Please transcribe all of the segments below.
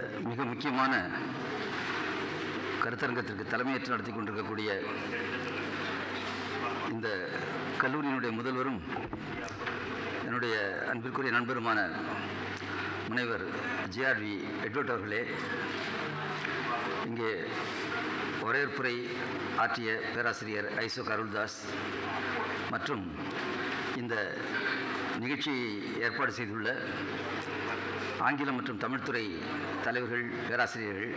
மிக முக்கியமான கருத்தரங்கத்திற்கு தலைமையேற்று நடத்தி கொண்டிருக்கக்கூடிய இந்த கல்லூரியினுடைய முதல்வரும் என்னுடைய அன்பிற்குரிய நண்பருமான முனைவர் ஜிஆர்வி எட்வர்ட் அவர்களே இங்கே வரவேற்புரை ஆற்றிய பேராசிரியர் ஐசோ அருள்தாஸ் மற்றும் இந்த நிகழ்ச்சியை ஏற்பாடு செய்துள்ள ஆங்கிலம் மற்றும் தமிழ்துறை தலைவர்கள் பேராசிரியர்கள்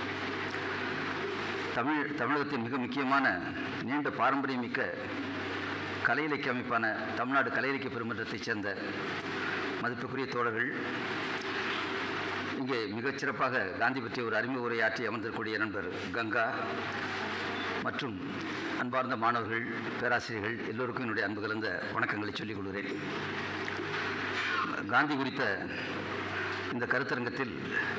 தமிழ் தமிழகத்தின் மிக முக்கியமான நீண்ட பாரம்பரியமிக்க கலை இலக்கிய அமைப்பான தமிழ்நாடு கலை இலக்கிய பெருமன்றத்தைச் சேர்ந்த மதிப்புக்குரிய தோழர்கள் இங்கே மிகச் சிறப்பாக காந்தி பற்றிய ஒரு அறிமுக உரையாற்றி அமர்ந்திருக்கக்கூடிய நண்பர் கங்கா மற்றும் அன்பார்ந்த மாணவர்கள் பேராசிரியர்கள் எல்லோருக்கும் என்னுடைய அன்பு கலந்த வணக்கங்களை சொல்லிக் கொள்கிறேன் காந்தி குறித்த இந்த கருத்தரங்கத்தில்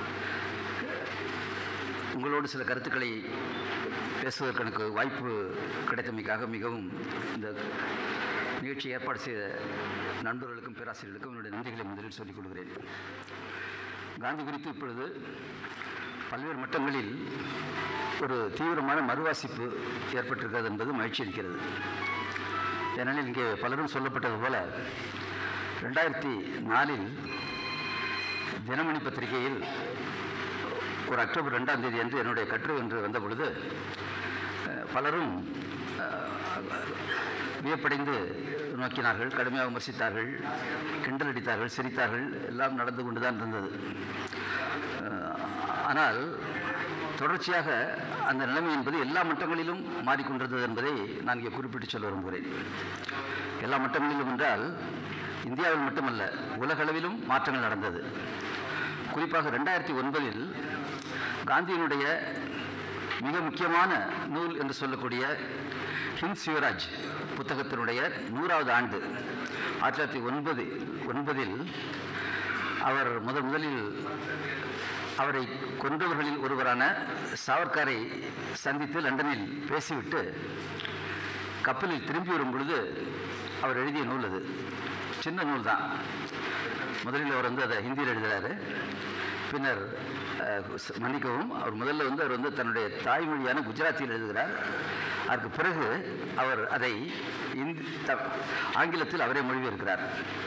உங்களோடு சில கருத்துக்களை பேசுவதற்கு எனக்கு வாய்ப்பு கிடைத்தமைக்காக மிகவும் இந்த நிகழ்ச்சி ஏற்பாடு செய்த நண்பர்களுக்கும் பேராசிரியர்களுக்கும் என்னுடைய நன்றிகளை முதலில் சொல்லிக் கொள்கிறேன் காந்தி குறித்து இப்பொழுது பல்வேறு மட்டங்களில் ஒரு தீவிரமான மறுவாசிப்பு ஏற்பட்டிருக்கிறது என்பது மகிழ்ச்சி அளிக்கிறது ஏனெனில் இங்கே பலரும் சொல்லப்பட்டது போல ரெண்டாயிரத்தி நாலில் தினமணி பத்திரிகையில் ஒரு அக்டோபர் ரெண்டாம் தேதி அன்று என்னுடைய கட்டுரை ஒன்று வந்த பொழுது அஹ், பலரும் அஹ், வியப்படைந்து நோக்கினார்கள் கடுமையாக விமர்சித்தார்கள் கிண்டல் அடித்தார்கள் சிரித்தார்கள் எல்லாம் நடந்து கொண்டு தான் இருந்தது அஹ், ஆனால் தொடர்ச்சியாக அந்த நிலைமை என்பது எல்லா மட்டங்களிலும் மாறிக்கொண்டிருந்தது என்பதை நான் இங்கே குறிப்பிட்டு சொல்ல விரும்புகிறேன் எல்லா மட்டங்களிலும் என்றால் இந்தியாவில் மட்டுமல்ல உலகளவிலும் மாற்றங்கள் நடந்தது குறிப்பாக ரெண்டாயிரத்தி ஒன்பதில் காந்தியினுடைய மிக முக்கியமான நூல் என்று சொல்லக்கூடிய ஹிந்த் சிவராஜ் புத்தகத்தினுடைய நூறாவது ஆண்டு ஆயிரத்தி தொள்ளாயிரத்தி ஒன்பது ஒன்பதில் அவர் முதல் முதலில் அவரை கொன்றவர்களில் ஒருவரான சாவர்காரை சந்தித்து லண்டனில் பேசிவிட்டு கப்பலில் திரும்பி வரும் பொழுது அவர் எழுதிய நூல் அது சின்ன நூல் தான் முதலில் அவர் வந்து அதை ஹிந்தியில் எழுதுகிறாரு பின்னர் அஹ், ச- மன்னிக்கவும் அவர் முதல்ல வந்து அவர் வந்து தன்னுடைய தாய்மொழியான குஜராத்தியில் எழுதுகிறார் அதற்கு பிறகு அவர் அதை இந்தி த- ஆங்கிலத்தில் அவரே மொழிபெயர்க்கிறார்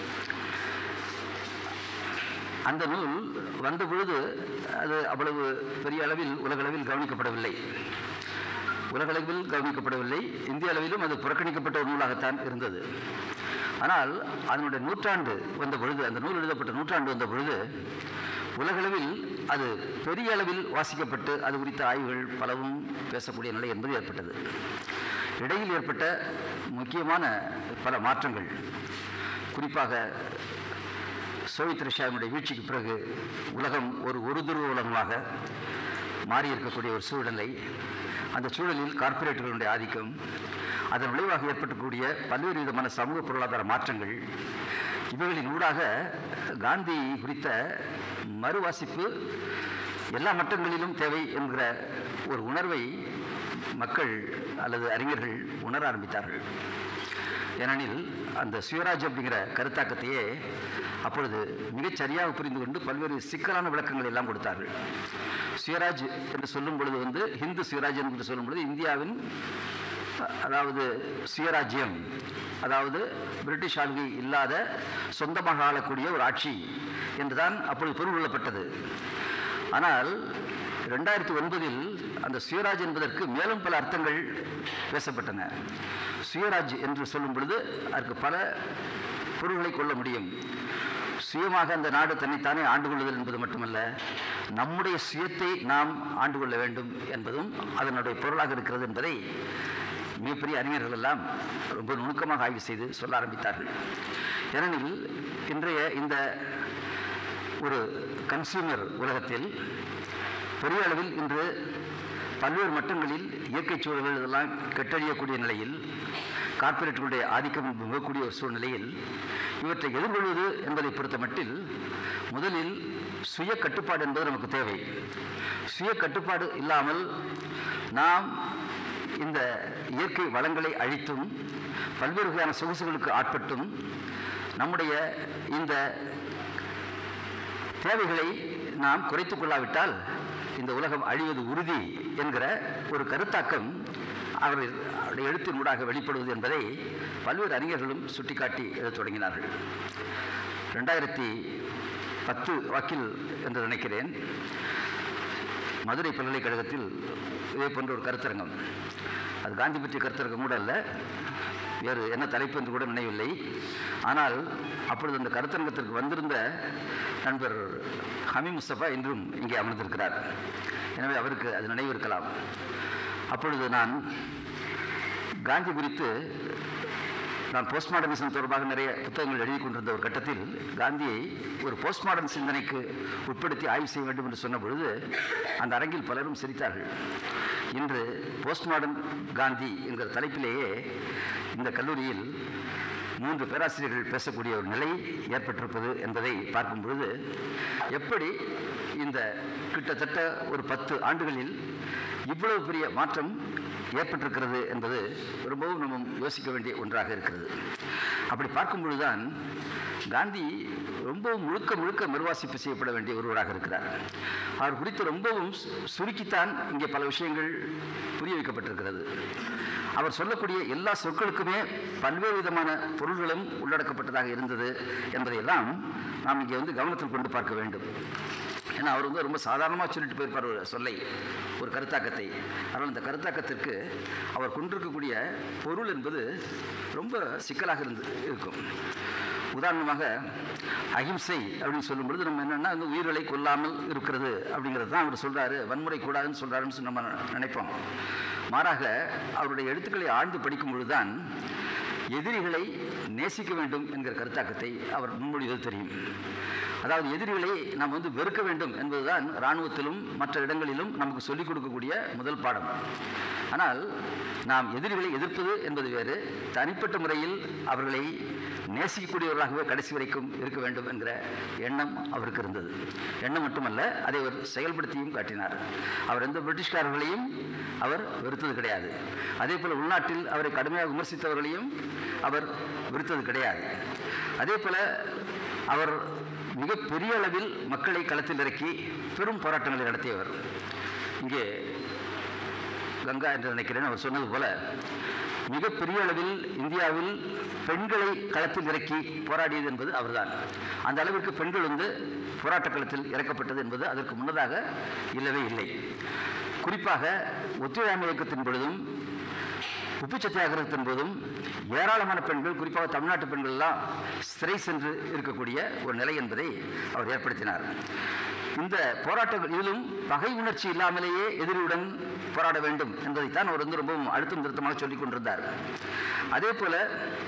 அந்த நூல் வந்த பொழுது அது அவ்வளவு பெரிய அளவில் உலகளவில் கவனிக்கப்படவில்லை உலகளவில் கவனிக்கப்படவில்லை இந்திய அளவிலும் அது புறக்கணிக்கப்பட்ட ஒரு நூலாகத்தான் இருந்தது ஆனால் அதனுடைய நூற்றாண்டு வந்த பொழுது அந்த நூல் எழுதப்பட்ட நூற்றாண்டு வந்த பொழுது உலகளவில் அது பெரிய அளவில் வாசிக்கப்பட்டு அது குறித்த ஆய்வுகள் பலவும் பேசக்கூடிய நிலை என்பது ஏற்பட்டது இடையில் ஏற்பட்ட முக்கியமான பல மாற்றங்கள் குறிப்பாக சோவியத் ரஷ்யாவினுடைய வீழ்ச்சிக்கு பிறகு உலகம் ஒரு ஒரு துருவ உலகமாக மாறி இருக்கக்கூடிய ஒரு சூழ்நிலை அந்த சூழலில் கார்ப்பரேட்டுகளுடைய ஆதிக்கம் அதன் விளைவாக ஏற்பட்டக்கூடிய பல்வேறு விதமான சமூக பொருளாதார மாற்றங்கள் இவைகளின் ஊடாக காந்தி குறித்த மறுவாசிப்பு எல்லா மட்டங்களிலும் தேவை என்கிற ஒரு உணர்வை மக்கள் அல்லது அறிஞர்கள் உணர ஆரம்பித்தார்கள் ஏனெனில் அந்த சுயராஜ் அப்படிங்கிற கருத்தாக்கத்தையே அப்பொழுது மிகச் சரியாக புரிந்து கொண்டு பல்வேறு சிக்கலான விளக்கங்கள் எல்லாம் கொடுத்தார்கள் சுயராஜ் என்று சொல்லும் பொழுது வந்து ஹிந்து சுயராஜ் என்று சொல்லும் பொழுது இந்தியாவின் அ- அதாவது சுயராஜ்யம் அதாவது பிரிட்டிஷ் ஆளுகை இல்லாத சொந்தமாக ஆளக்கூடிய ஒரு ஆட்சி என்றுதான் அப்பொழுது பொருள் கொள்ளப்பட்டது ஆனால் ரெண்டாயிரத்தி ஒன்பதில் அந்த சுயராஜ் என்பதற்கு மேலும் பல அர்த்தங்கள் பேசப்பட்டன சுயராஜ் என்று சொல்லும் பொழுது அதற்கு பல பொருள்களை கொள்ள முடியும் சுயமாக அந்த நாடு தன்னைத்தானே ஆண்டு கொள்ளுதல் என்பது மட்டுமல்ல நம்முடைய சுயத்தை நாம் ஆண்டு கொள்ள வேண்டும் என்பதும் அதனுடைய பொருளாக இருக்கிறது என்பதை மிகப்பெரிய அறிஞர்கள் எல்லாம் ரொம்ப நுணுக்கமாக ஆய்வு செய்து சொல்ல ஆரம்பித்தார்கள் ஏனெனில் இன்றைய இந்த ஒரு கன்சியூமர் உலகத்தில் பெரிய அளவில் இன்று பல்வேறு மட்டங்களில் இயற்கை சூழல்கள் இதெல்லாம் கெட்டழியக்கூடிய நிலையில் கார்ப்பரேட்டுகளுடைய ஆதிக்கம் மிகக்கூடிய ஒரு சூழ்நிலையில் இவற்றை எதிர்கொள்வது என்பதை பொறுத்த மட்டில் முதலில் சுய கட்டுப்பாடு என்பது நமக்கு தேவை சுய கட்டுப்பாடு இல்லாமல் நாம் இந்த இயற்கை வளங்களை அழித்தும் பல்வேறு வகையான சொகுசுகளுக்கு ஆட்பட்டும் நம்முடைய இந்த தேவைகளை நாம் குறைத்துக் கொள்ளாவிட்டால் இந்த உலகம் அழிவது உறுதி என்கிற ஒரு கருத்தாக்கம் அவருடைய எழுத்தின் ஊடாக வெளிப்படுவது என்பதை பல்வேறு அறிஞர்களும் சுட்டிக்காட்டி எழுதத் தொடங்கினார்கள் ரெண்டாயிரத்தி பத்து வாக்கில் என்று நினைக்கிறேன் மதுரை பல்கலைக்கழகத்தில் இதே போன்ற ஒரு கருத்தரங்கம் அது காந்தி பற்றிய கருத்தரங்கம் கூட அல்ல வேறு என்ன தலைப்பு என்று கூட நினைவில்லை ஆனால் அப்பொழுது அந்த கருத்தரங்கத்திற்கு வந்திருந்த நண்பர் ஹமி முஸ்தபா இன்றும் இங்கே அமர்ந்திருக்கிறார் எனவே அவருக்கு அது நினைவு இருக்கலாம் அப்பொழுது நான் காந்தி குறித்து நான் போஸ்ட் மாடர்னிசம் தொடர்பாக நிறைய புத்தகங்கள் எழுதி கொண்டிருந்த ஒரு கட்டத்தில் காந்தியை ஒரு போஸ்ட் மாடர்ன் சிந்தனைக்கு உட்படுத்தி ஆய்வு செய்ய வேண்டும் என்று சொன்ன பொழுது அந்த அரங்கில் பலரும் சிரித்தார்கள் இன்று போஸ்ட் மாடர்ன் காந்தி என்கிற தலைப்பிலேயே இந்த கல்லூரியில் மூன்று பேராசிரியர்கள் பேசக்கூடிய ஒரு நிலை ஏற்பட்டிருப்பது என்பதை பார்க்கும் பொழுது எப்படி இந்த கிட்டத்தட்ட ஒரு பத்து ஆண்டுகளில் இவ்வளவு பெரிய மாற்றம் ஏற்பட்டிருக்கிறது என்பது ரொம்பவும் நம்ம யோசிக்க வேண்டிய ஒன்றாக இருக்கிறது அப்படி பார்க்கும் பொழுதுதான் காந்தி ரொம்பவும் முழுக்க முழுக்க மறுவாசிப்பு செய்யப்பட வேண்டிய ஒருவராக இருக்கிறார் அவர் குறித்து ரொம்பவும் சு- சுருக்கித்தான் இங்கே பல விஷயங்கள் புரிய வைக்கப்பட்டிருக்கிறது அவர் சொல்லக்கூடிய எல்லா சொற்களுக்குமே பல்வேறு விதமான பொருள்களும் உள்ளடக்கப்பட்டதாக இருந்தது என்பதையெல்லாம் நாம் இங்கே வந்து கவனத்தில் கொண்டு பார்க்க வேண்டும் ஏன்னா அவர் வந்து ரொம்ப சாதாரணமாக சொல்லிட்டு போயிருப்பார் ஒரு சொல்லை ஒரு கருத்தாக்கத்தை ஆனால் அந்த கருத்தாக்கத்திற்கு அவர் கொண்டிருக்கக்கூடிய பொருள் என்பது ரொம்ப சிக்கலாக இருந்து இருக்கும் உதாரணமாக அகிம்சை அப்படின்னு சொல்லும் பொழுது நம்ம என்னென்னா வந்து உயிர்களை கொல்லாமல் இருக்கிறது அப்படிங்கிறது தான் அவர் சொல்கிறாரு வன்முறை கூடாதுன்னு சொல்கிறாருன்னு சொல்லி நம்ம நினைப்போம் மாறாக அவருடைய எழுத்துக்களை ஆழ்ந்து படிக்கும் பொழுதுதான் எதிரிகளை நேசிக்க வேண்டும் என்கிற கருத்தாக்கத்தை அவர் முன்மொழிவது தெரியும் அதாவது எதிரிகளை நாம் வந்து வெறுக்க வேண்டும் என்பதுதான் இராணுவத்திலும் மற்ற இடங்களிலும் நமக்கு சொல்லிக் கொடுக்கக்கூடிய முதல் பாடம் ஆனால் நாம் எதிரிகளை எதிர்ப்பது என்பது வேறு தனிப்பட்ட முறையில் அவர்களை நேசிக்கக்கூடியவர்களாகவே கடைசி வரைக்கும் இருக்க வேண்டும் என்கிற எண்ணம் அவருக்கு இருந்தது எண்ணம் மட்டுமல்ல அதை அவர் செயல்படுத்தியும் காட்டினார் அவர் எந்த பிரிட்டிஷ்காரர்களையும் அவர் வெறுத்தது கிடையாது அதே போல் உள்நாட்டில் அவரை கடுமையாக விமர்சித்தவர்களையும் அவர் வெறுத்தது கிடையாது அதே போல அவர் மிக பெரிய அளவில் மக்களை களத்தில் இறக்கி பெரும் போராட்டங்களை நடத்தியவர் இங்கே கங்கா என்று நினைக்கிறேன் அவர் சொன்னது போல மிகப்பெரிய அளவில் இந்தியாவில் பெண்களை களத்தில் இறக்கி போராடியது என்பது அவர்தான் அந்த அளவிற்கு பெண்கள் வந்து போராட்ட களத்தில் இறக்கப்பட்டது என்பது அதற்கு முன்னதாக இல்லவே இல்லை குறிப்பாக ஒத்துழையாமை இயக்கத்தின் பொழுதும் உப்பு சத்தியாகிரகத்தின் போதும் ஏராளமான பெண்கள் குறிப்பாக தமிழ்நாட்டு பெண்கள் எல்லாம் சிறை சென்று இருக்கக்கூடிய ஒரு நிலை என்பதை அவர் ஏற்படுத்தினார் இந்த போராட்டங்கள் இதிலும் பகை உணர்ச்சி இல்லாமலேயே எதிரியுடன் போராட வேண்டும் என்பதைத்தான் அவர் வந்து ரொம்பவும் அழுத்தம் திருத்தமாக சொல்லிக் கொண்டிருந்தார் அதே போல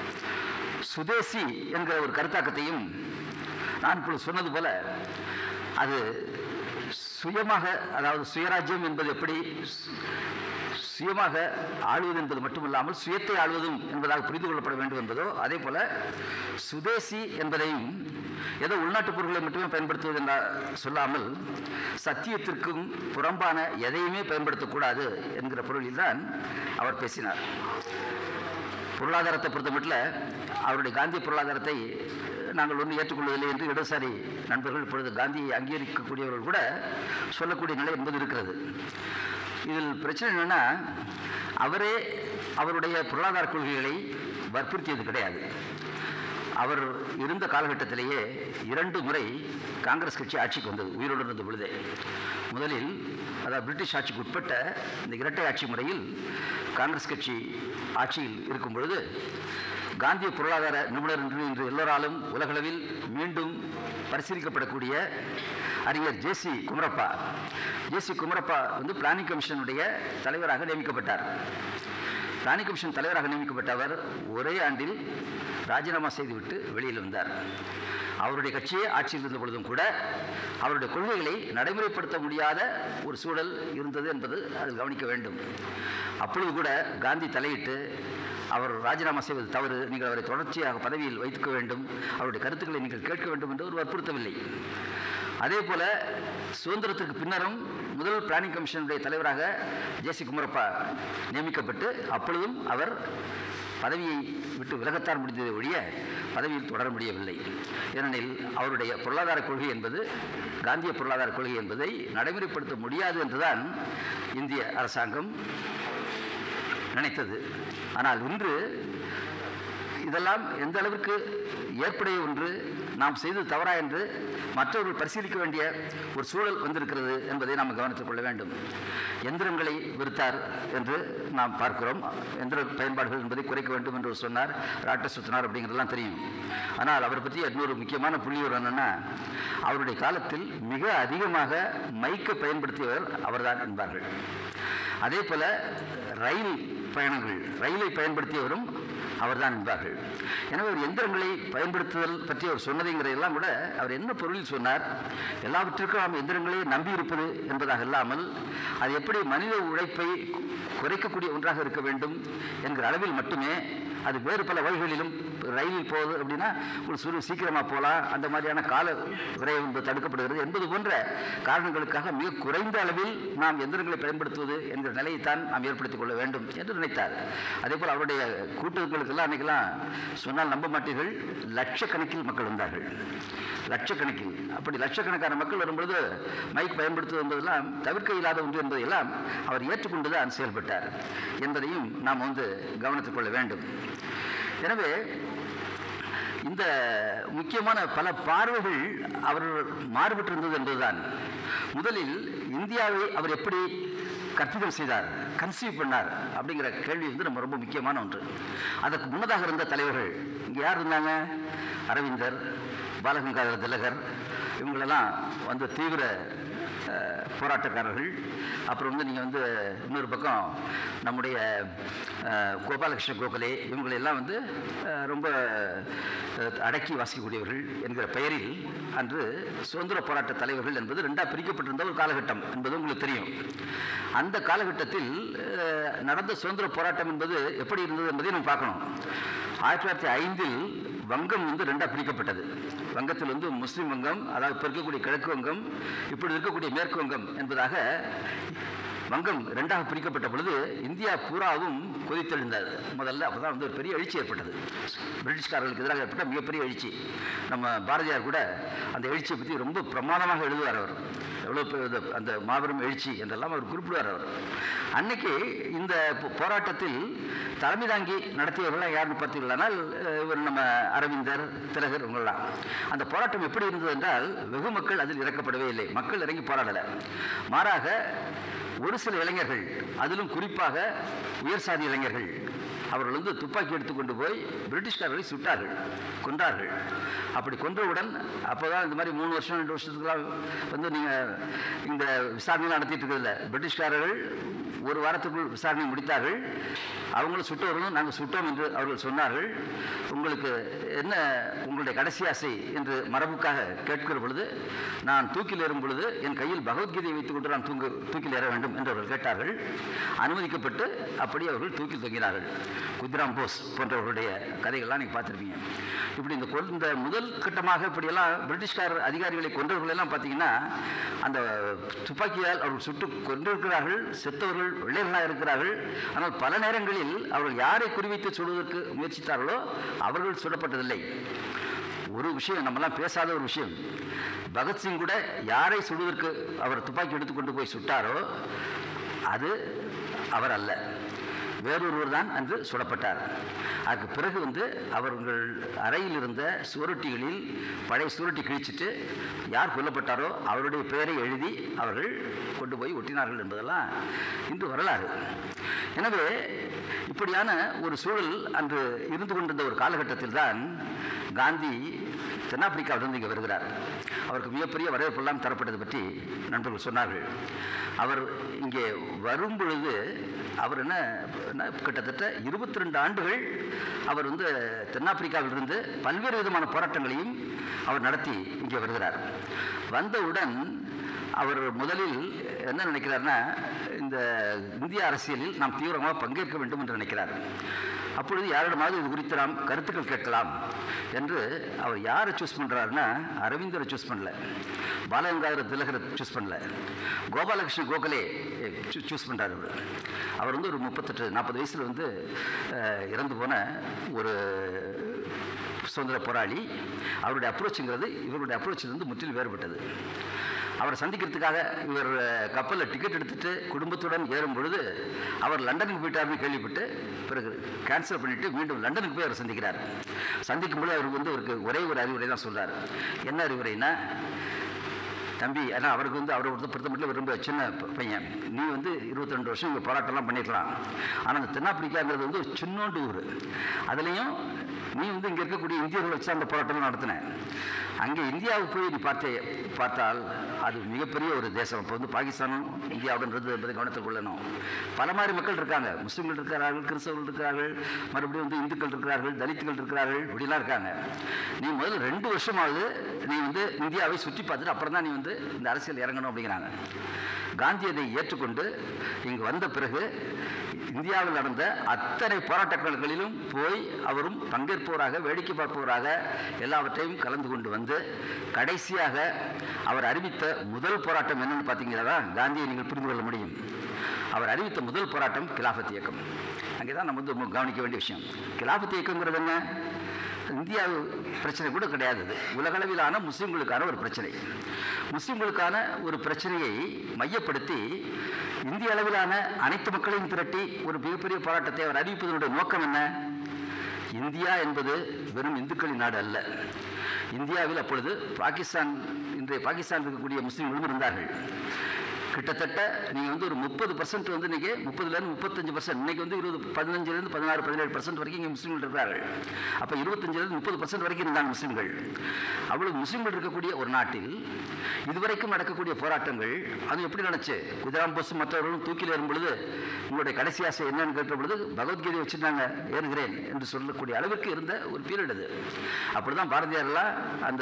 சுதேசி என்கிற ஒரு கருத்தாக்கத்தையும் நான் இப்பொழுது சொன்னது போல அது சுயமாக அதாவது சுயராஜ்யம் என்பது எப்படி சு- சுயமாக ஆளுவது என்பது மட்டுமல்லாமல் சுயத்தை ஆளுவதும் என்பதாக புரிந்து கொள்ளப்பட வேண்டும் என்பதோ அதே போல சுதேசி என்பதையும் ஏதோ உள்நாட்டு பொருட்களை மட்டுமே பயன்படுத்துவது என்ற சொல்லாமல் சத்தியத்திற்கும் புறம்பான எதையுமே பயன்படுத்தக்கூடாது என்கிற பொருளில்தான் அவர் பேசினார் பொருளாதாரத்தை பொறுத்த மட்டும் அவருடைய காந்திய பொருளாதாரத்தை நாங்கள் ஒன்றும் ஏற்றுக்கொள்வதில்லை என்று இடதுசாரி நண்பர்கள் இப்பொழுது காந்தியை அங்கீகரிக்கக்கூடியவர்கள் கூட சொல்லக்கூடிய நிலை என்பது இருக்கிறது இதில் பிரச்சனை என்னென்னா அவரே அவருடைய பொருளாதார கொள்கைகளை வற்புறுத்தியது கிடையாது அவர் இருந்த காலகட்டத்திலேயே இரண்டு முறை காங்கிரஸ் கட்சி ஆட்சிக்கு வந்தது உயிரோடு இருந்த பொழுதே முதலில் அதாவது பிரிட்டிஷ் ஆட்சிக்கு உட்பட்ட இந்த இரட்டை ஆட்சி முறையில் காங்கிரஸ் கட்சி ஆட்சியில் இருக்கும் பொழுது காந்திய பொருளாதார நிபுணர் என்று இன்று எல்லோராலும் உலகளவில் மீண்டும் பரிசீலிக்கப்படக்கூடிய அறிஞர் ஜேசி குமரப்பா ஜேசி குமரப்பா வந்து பிளானிங் கமிஷனுடைய தலைவராக நியமிக்கப்பட்டார் பிளானிங் கமிஷன் தலைவராக நியமிக்கப்பட்ட அவர் ஒரே ஆண்டில் ராஜினாமா செய்துவிட்டு வெளியில் வந்தார் அவருடைய கட்சியே ஆட்சியில் இருந்த பொழுதும் கூட அவருடைய கொள்கைகளை நடைமுறைப்படுத்த முடியாத ஒரு சூழல் இருந்தது என்பது அதில் கவனிக்க வேண்டும் அப்பொழுது கூட காந்தி தலையிட்டு அவர் ராஜினாமா செய்வது தவறு நீங்கள் அவரை தொடர்ச்சியாக பதவியில் வைத்துக்க வேண்டும் அவருடைய கருத்துக்களை நீங்கள் கேட்க வேண்டும் என்று அவர் வற்புறுத்தவில்லை அதே போல சுதந்திரத்துக்கு பின்னரும் முதல் பிளானிங் கமிஷனுடைய தலைவராக ஜேசி குமரப்பா நியமிக்கப்பட்டு அப்பொழுதும் அவர் பதவியை விட்டு விலகத்தான் முடிந்ததை ஒழிய பதவியில் தொடர முடியவில்லை ஏனெனில் அவருடைய பொருளாதார கொள்கை என்பது காந்திய பொருளாதார கொள்கை என்பதை நடைமுறைப்படுத்த முடியாது என்றுதான் இந்திய அரசாங்கம் நினைத்தது ஆனால் இன்று இதெல்லாம் எந்த அளவிற்கு ஏற்புடைய ஒன்று நாம் செய்தது தவறா என்று மற்றவர்கள் பரிசீலிக்க வேண்டிய ஒரு சூழல் வந்திருக்கிறது என்பதை நாம் கவனித்துக் கொள்ள வேண்டும் எந்திரங்களை விருத்தார் என்று நாம் பார்க்கிறோம் எந்திர பயன்பாடுகள் என்பதை குறைக்க வேண்டும் என்று சொன்னார் ராட்ட சுத்தினார் அப்படிங்கிறதெல்லாம் தெரியும் ஆனால் அவர் பற்றி இன்னொரு முக்கியமான புள்ளியூர் என்னன்னா அவருடைய காலத்தில் மிக அதிகமாக மைக்கை பயன்படுத்தியவர் அவர்தான் என்பார்கள் அதே போல ரயில் பயணங்கள் ரயிலை பயன்படுத்தியவரும் அவர்தான் என்பார்கள் எனவே ஒரு எந்திரங்களை பயன்படுத்துதல் பற்றி அவர் சொன்னதுங்கிறதெல்லாம் கூட அவர் என்ன பொருளில் சொன்னார் எல்லாவற்றிற்கும் நாம் எந்திரங்களே நம்பி இருப்பது என்பதாக இல்லாமல் அது எப்படி மனித உழைப்பை குறைக்கக்கூடிய ஒன்றாக இருக்க வேண்டும் என்கிற அளவில் மட்டுமே அது வேறு பல வழிகளிலும் ரயிலில் போகுது அப்படின்னா ஒரு சுரு சீக்கிரமாக போகலாம் அந்த மாதிரியான கால விரைவு என்பது தடுக்கப்படுகிறது என்பது போன்ற காரணங்களுக்காக மிக குறைந்த அளவில் நாம் எந்திரங்களை பயன்படுத்துவது என்கிற நிலையைத்தான் நாம் ஏற்படுத்திக் கொள்ள வேண்டும் என்று நினைத்தார் அதே போல் அவருடைய கூட்டங்களுக்கெல்லாம் அன்றைக்கெல்லாம் சொன்னால் நம்ப மாட்டீர்கள் லட்சக்கணக்கில் மக்கள் வந்தார்கள் லட்சக்கணக்கில் அப்படி லட்சக்கணக்கான மக்கள் வரும்பொழுது மைக் பயன்படுத்துவது என்பதெல்லாம் தவிர்க்க இயலாத ஒன்று என்பதையெல்லாம் அவர் ஏற்றுக்கொண்டு தான் செயல்பட்டார் என்பதையும் நாம் வந்து கவனித்துக் கொள்ள வேண்டும் எனவே இந்த முக்கியமான பல பார்வைகள் அவர் மாறுபட்டிருந்தது என்பதுதான் முதலில் இந்தியாவை அவர் எப்படி கற்பிதம் செய்தார் கன்சீவ் பண்ணார் அப்படிங்கிற கேள்வி வந்து நம்ம ரொம்ப முக்கியமான ஒன்று அதற்கு முன்னதாக இருந்த தலைவர்கள் இங்கே யார் இருந்தாங்க அரவிந்தர் பாலகங்காதர திலகர் இவங்களெல்லாம் வந்து தீவிர அஹ், போராட்டக்காரர்கள் அப்புறம் வந்து நீங்கள் வந்து இன்னொரு பக்கம் நம்முடைய அஹ், கோபாலகிருஷ்ண கோகலே இவங்களெல்லாம் வந்து அஹ், ரொம்ப அஹ், அடக்கி வாசிக்கக்கூடியவர்கள் என்கிற பெயரில் அன்று சுதந்திர போராட்ட தலைவர்கள் என்பது ரெண்டாக பிரிக்கப்பட்டிருந்த ஒரு காலகட்டம் என்பது உங்களுக்கு தெரியும் அந்த காலகட்டத்தில் அஹ், நடந்த சுதந்திர போராட்டம் என்பது எப்படி இருந்தது என்பதை நம்ம பார்க்கணும் ஆயிரத்தி தொள்ளாயிரத்தி ஐந்தில் வங்கம் வந்து ரெண்டாக பிரிக்கப்பட்டது வங்கத்தில் வந்து முஸ்லீம் வங்கம் அதாவது இப்போ இருக்கக்கூடிய கிழக்கு வங்கம் இப்படி இருக்கக்கூடிய மேற்கு வங்கம் என்பதாக வங்கம் ரெண்டாக பிரிக்கப்பட்ட பொழுது இந்தியா பூராவும் கொதித்தெழுந்தது முதல்ல அப்போ தான் வந்து ஒரு பெரிய எழுச்சி ஏற்பட்டது பிரிட்டிஷ்காரர்களுக்கு எதிராக ஏற்பட்ட மிகப்பெரிய எழுச்சி நம்ம பாரதியார் கூட அந்த எழுச்சியை பற்றி ரொம்ப பிரமாதமாக எழுதுவார் அவர் எவ்வளோ பெ- இது அந்த மாபெரும் எழுச்சி என்றெல்லாம் அவர் குறிப்பிடுவார் அவர் அன்னைக்கு இந்த போ- போராட்டத்தில் தலைமை தாங்கி நடத்தியவர்கள்லாம் யாருன்னு பார்த்தீங்களானால் அஹ், இவர் நம்ம அரவிந்தர் திலகர் இவங்கெல்லாம் அந்த போராட்டம் எப்படி இருந்தது என்றால் வெகு மக்கள் அதில் இறக்கப்படவே இல்லை மக்கள் இறங்கி போராடலை மாறாக ஒரு சில இளைஞர்கள் அதிலும் குறிப்பாக உயர் சாதி இளைஞர்கள் அவர்கள் வந்து துப்பாக்கி எடுத்துக்கொண்டு போய் பிரிட்டிஷ்காரர்களை சுட்டார்கள் கொன்றார்கள் அப்படி கொன்றவுடன் அப்போதான் இந்த மாதிரி மூணு வருஷம் ரெண்டு வருஷத்துக்குலாம் வந்து நீங்கள் இந்த விசாரணை நடத்திட்டு இருக்கிறதில்ல பிரிட்டிஷ்காரர்கள் ஒரு வாரத்துக்குள் விசாரணை முடித்தார்கள் அவங்களும் சுட்டவர்களும் நாங்கள் சுட்டோம் என்று அவர்கள் சொன்னார்கள் உங்களுக்கு என்ன உங்களுடைய கடைசி ஆசை என்று மரபுக்காக கேட்கிற பொழுது நான் தூக்கில் ஏறும் பொழுது என் கையில் பகவத்கீதையை வைத்துக்கொண்டு நான் தூங்கு தூக்கில் ஏற வேண்டும் என்று அவர்கள் கேட்டார்கள் அனுமதிக்கப்பட்டு அப்படி அவர்கள் தூக்கில் தொங்கினார்கள் குத்ராம் போஸ் போன்றவர்களுடைய கதைகள்லாம் நீங்கள் பார்த்துருப்பீங்க இப்படி இந்த கொல் இந்த முதல் கட்டமாக இப்படியெல்லாம் பிரிட்டிஷ்கார அதிகாரிகளை கொன்றவர்கள் எல்லாம் பார்த்தீங்கன்னா அந்த துப்பாக்கியால் அவர்கள் சுட்டு கொண்டிருக்கிறார்கள் செத்தவர்கள் வெள்ளையர்களாக இருக்கிறார்கள் ஆனால் பல நேரங்களில் அவர்கள் யாரை குறிவைத்து சுடுவதற்கு முயற்சித்தார்களோ அவர்கள் சுடப்பட்டதில்லை ஒரு விஷயம் நம்மலாம் பேசாத ஒரு விஷயம் பகத்சிங் கூட யாரை சுடுவதற்கு அவர் துப்பாக்கி எடுத்துக்கொண்டு போய் சுட்டாரோ அது அவர் அல்ல வேறொருவர் தான் அன்று சுடப்பட்டார் அதுக்கு பிறகு வந்து அவர்கள் அறையில் இருந்த சுவரொட்டிகளில் பழைய சுவரொட்டி கிழிச்சிட்டு யார் கொல்லப்பட்டாரோ அவருடைய பெயரை எழுதி அவர்கள் கொண்டு போய் ஒட்டினார்கள் என்பதெல்லாம் இன்று வரலாறு எனவே இப்படியான ஒரு சூழல் அன்று இருந்து கொண்டிருந்த ஒரு காலகட்டத்தில் தான் காந்தி தென்னாப்பிரிக்காவிலிருந்து இங்கே வருகிறார் அவருக்கு மிகப்பெரிய வரவேற்பெல்லாம் தரப்பட்டது பற்றி நண்பர்கள் சொன்னார்கள் அவர் இங்கே வரும் பொழுது அவர் என்ன என்ன கிட்டத்தட்ட இருபத்தி ரெண்டு ஆண்டுகள் அவர் வந்து தென்னாப்பிரிக்காவிலிருந்து பல்வேறு விதமான போராட்டங்களையும் அவர் நடத்தி இங்கே வருகிறார் வந்தவுடன் அவர் முதலில் என்ன நினைக்கிறார்னா இந்த இந்திய அரசியலில் நாம் தீவிரமாக பங்கேற்க வேண்டும் என்று நினைக்கிறார் அப்பொழுது யாரிடமாவது இது குறித்து நாம் கருத்துக்கள் கேட்கலாம் என்று அவர் யாரை சூஸ் பண்ணுறாருன்னா அரவிந்தரை சூஸ் பண்ணல பாலகங்காதர திலகரை சூஸ் பண்ணல கோபாலகிருஷ்ண கோகலே சூஸ் பண்ணுறாரு அவர் அவர் வந்து ஒரு முப்பத்தெட்டு நாற்பது வயசில் வந்து அஹ், இறந்து போன ஒரு சுதந்திர போராளி அவருடைய அப்ரோச்சுங்கிறது இவருடைய அப்ரோச்சிலிருந்து முற்றிலும் வேறுபட்டது அவரை சந்திக்கிறதுக்காக இவர் கப்பலில் டிக்கெட் எடுத்துட்டு குடும்பத்துடன் ஏறும் பொழுது அவர் லண்டனுக்கு போயிட்டாருன்னு கேள்விப்பட்டு பிறகு கேன்சல் பண்ணிட்டு மீண்டும் லண்டனுக்கு போய் அவர் சந்திக்கிறார் சந்திக்கும் பொழுது அவருக்கு வந்து அவருக்கு ஒரே ஒரு அறிவுரை தான் சொல்றார் என்ன அறிவுரைன்னா தம்பி ஏன்னா அவருக்கு வந்து அவரை பொறுத்த பொறுத்த மட்டும் ரொம்ப சின்ன ப- பையன் நீ வந்து இருபத்தி ரெண்டு வருஷம் இங்கே போராட்டம்லாம் பண்ணிருக்கலாம் ஆனால் அந்த தென்னாப்பிரிக்காங்கிறது வந்து ஒரு சின்னோண்டு ஊர் அதுலேயும் நீ வந்து இங்கே இருக்கக்கூடிய இந்தியர்கள் வச்சு அந்த போராட்டம் நடத்தின அங்கே இந்தியாவுக்கு போய் நீ பார்த்தே பார்த்தால் அது மிகப்பெரிய ஒரு தேசம் இப்போ வந்து பாகிஸ்தானும் இந்தியாவுடன்றது என்பதை கவனத்தில் கொள்ளணும் பல மாதிரி மக்கள் இருக்காங்க முஸ்லீம்கள் இருக்கிறார்கள் கிறிஸ்தவர்கள் இருக்கிறார்கள் மறுபடியும் வந்து இந்துக்கள் இருக்கிறார்கள் தலித்துகள் இருக்கிறார்கள் இப்படிலாம் இருக்காங்க நீ முதல்ல ரெண்டு வருஷமாவது நீ வந்து இந்தியாவை சுற்றி பார்த்துட்டு அப்புறம் தான் நீ வந்து இந்த அரசியல் இறங்கணும் அப்படிங்கிறாங்க காந்தி அதை ஏற்றுக்கொண்டு இங்கு வந்த பிறகு இந்தியாவில் நடந்த அத்தனை போராட்டங்களிலும் போய் அவரும் பங்கேற்பவராக வேடிக்கை பார்ப்பவராக எல்லாவற்றையும் கலந்து கொண்டு வந்து கடைசியாக அவர் அறிவித்த முதல் போராட்டம் என்னன்னு பார்த்தீங்கன்னா காந்தியை நீங்கள் புரிந்து கொள்ள முடியும் அவர் அறிவித்த முதல் போராட்டம் கிலாஃபத் இயக்கம் அங்கே தான் நம்ம வந்து கவனிக்க வேண்டிய விஷயம் கிலாஃபத் இயக்கங்கிறது என்ன இந்தியா பிரச்சனை கூட கிடையாது இது. உலகளவிலான முஸ்லிம்களுக்கான ஒரு பிரச்சனை முஸ்லிம்களுக்கான ஒரு பிரச்சனையை மையப்படுத்தி இந்திய அளவிலான அனைத்து மக்களையும் திரட்டி ஒரு மிகப்பெரிய போராட்டத்தை அவர் அறிவிப்பதனுடைய நோக்கம் என்ன இந்தியா என்பது வெறும் இந்துக்களின் நாடு அல்ல இந்தியாவில் அப்பொழுது பாகிஸ்தான் இன்றைய பாகிஸ்தான் இருக்கக்கூடிய முஸ்லிம்களும் இருந்தார்கள் கிட்டத்தட்ட நீங்கள் வந்து ஒரு முப்பது பர்சன்ட் வந்து இன்றைக்கி முப்பதுலேருந்து முப்பத்தஞ்சு பர்சன்ட் இன்றைக்கி வந்து இருபது பதினஞ்சுலேருந்து பதினாறு பதினேழு பர்சன்ட் வரைக்கும் இங்கே முஸ்லீம்கள் இருக்கிறார்கள் அப்போ இருபத்தஞ்சிலேருந்து முப்பது பர்சன்ட் வரைக்கும் இருந்தாங்க முஸ்லீம்கள் அவ்வளவு முஸ்லீம்கள் இருக்கக்கூடிய ஒரு நாட்டில் இதுவரைக்கும் நடக்கக்கூடிய போராட்டங்கள் அது எப்படி நடந்துச்சு குஜராம் போஸ் மற்றவர்களும் தூக்கில் ஏறும் பொழுது உங்களுடைய கடைசி ஆசை என்னன்னு கேட்ட பொழுது பகவத்கீதை வச்சு நாங்கள் ஏறுகிறேன் என்று சொல்லக்கூடிய அளவுக்கு இருந்த ஒரு பீரியட் அது அப்படி தான் பாரதியார்லாம் அந்த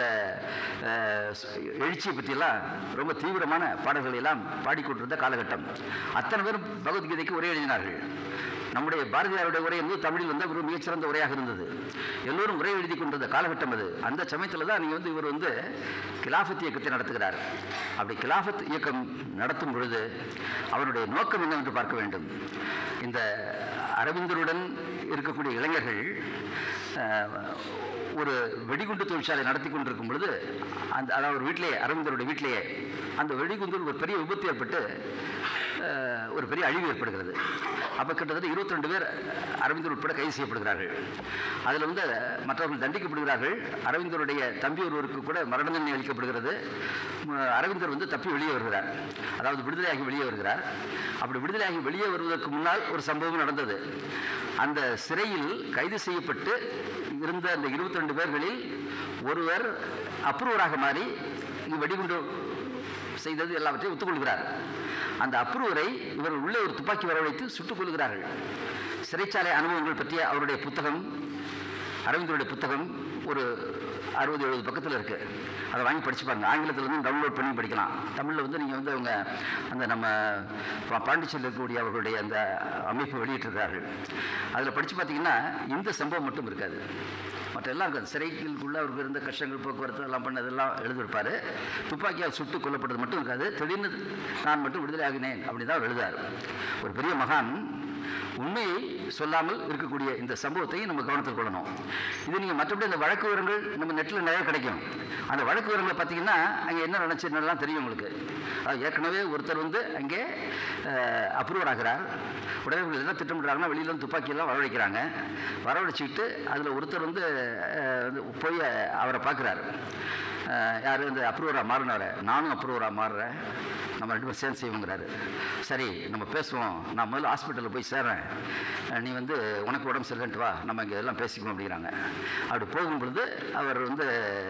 அஹ், எழுச்சியை பற்றியெல்லாம் ரொம்ப தீவிரமான பாடல்களை எல்லாம் பாடிக்கொண்டிருந்த காலகட்டம் அத்தனை பேரும் பகவத்கீதைக்கு உரை எழுதினார்கள் நம்முடைய பாரதியாருடைய உரை என்பது தமிழில் வந்து ஒரு மிகச்சிறந்த உரையாக இருந்தது எல்லோரும் உரை எழுதி கொண்டிருந்த காலகட்டம் அது அந்த சமயத்தில் தான் நீங்கள் வந்து இவர் வந்து கிலாஃபத் இயக்கத்தை நடத்துகிறார் அப்படி கிலாஃபத் இயக்கம் நடத்தும் பொழுது அவருடைய நோக்கம் என்னவென்று பார்க்க வேண்டும் இந்த அரவிந்தருடன் இருக்கக்கூடிய இளைஞர்கள் அஹ், ஒரு வெடிகுண்டு தொழிற்சாலை நடத்தி கொண்டிருக்கும் பொழுது அந்த அதாவது ஒரு வீட்டிலேயே அரவிந்தருடைய வீட்டிலேயே அந்த வெடிகுண்டில் ஒரு பெரிய விபத்து ஏற்பட்டு அஹ், ஒரு பெரிய அழிவு ஏற்படுகிறது அப்போ கிட்டத்தட்ட 22 பேர் அரவிந்தர் உட்பட கைது செய்யப்படுகிறார்கள் அதில் வந்து மற்றவர்கள் தண்டிக்கப்படுகிறார்கள் அரவிந்தருடைய தம்பி ஒருவருக்கு கூட மரண தண்டனை அளிக்கப்படுகிறது ம- அரவிந்தர் வந்து தப்பி வெளியே வருகிறார் அதாவது விடுதலையாகி வெளியே வருகிறார் அப்படி விடுதலையாகி வெளியே வருவதற்கு முன்னால் ஒரு சம்பவம் நடந்தது அந்த சிறையில் கைது செய்யப்பட்டு இருந்த அந்த 22 பேர்களில் ஒருவர் அப்ரூவராக மாறி இங்கு வெடிகுண்டு செய்தது எல்லாவற்றையும் ஒத்துக்கொள்கிறார் அந்த அப்ரூவரை இவர் உள்ளே ஒரு துப்பாக்கி வரவழைத்து சுட்டுக் கொள்கிறார்கள் சிறைச்சாலை அனுபவங்கள் பற்றிய அவருடைய புத்தகம் அரவிந்தருடைய புத்தகம் ஒரு அறுபது எழுபது பக்கத்தில் இருக்கு அதை வாங்கி படிச்சு பாருங்க ஆங்கிலத்தில் வந்து டவுன்லோட் பண்ணி படிக்கலாம் தமிழில் வந்து நீங்கள் வந்து அவங்க அந்த நம்ம பா- பாண்டிச்சேரியில் இருக்கக்கூடிய அவர்களுடைய அந்த அமைப்பு வெளியிட்டிருக்கிறார்கள் அதில் படித்து பார்த்தீங்கன்னா இந்த சம்பவம் மட்டும் இருக்காது மற்ற எல்லாம் இருக்காது சிறைக்குள்ள அவருக்கு இருந்த கஷ்டங்கள் போக்குவரத்து எல்லாம் பண்ணதெல்லாம் எழுதியிருப்பார் துப்பாக்கியால் சுட்டு கொல்லப்பட்டது மட்டும் இருக்காது திடீர்னு நான் மட்டும் விடுதலை ஆகினேன் அப்படி தான் அவர் எழுதார் ஒரு பெரிய மகான் உண்மையை சொல்லாமல் இருக்கக்கூடிய இந்த சம்பவத்தையும் நம்ம கவனத்தில் கொள்ளணும் இது நீங்கள் மற்றபடி இந்த வழக்கு விவரங்கள் நம்ம நெட்டில் நிறைய கிடைக்கும் அந்த வழக்கு விவரங்களை பார்த்தீங்கன்னா அங்கே என்ன நடந்துச்சுன்னெல்லாம் தெரியும் உங்களுக்கு அது ஏற்கனவே ஒருத்தர் வந்து அங்கே அப்ரூவர் ஆகிறார் உடனே இவங்க என்ன திட்டமிடுறாங்கன்னா வெளியில இருந்து துப்பாக்கியெல்லாம் வரவழைக்கிறாங்க வரவழைச்சிக்கிட்டு அதில் ஒருத்தர் வந்து அஹ், வந்து போய் அவரை பார்க்குறாரு யார் இந்த அப்ரூவராக மாறினார் நானும் அப்ரூவராக மாறுறேன் நம்ம ரெண்டு பேரும் சேர்ந்து செய்வோங்கிறாரு சரி நம்ம பேசுவோம் நான் முதல்ல ஹாஸ்பிட்டலில் போய் சேர்றேன் அஹ் நீ வந்து உனக்கு உடம்பு சரியில்லைன்ட்டு வா நம்ம இங்கே எல்லாம் பேசிக்கணும் அப்படிங்கிறாங்க அப்படி போகும் பொழுது அவர் வந்து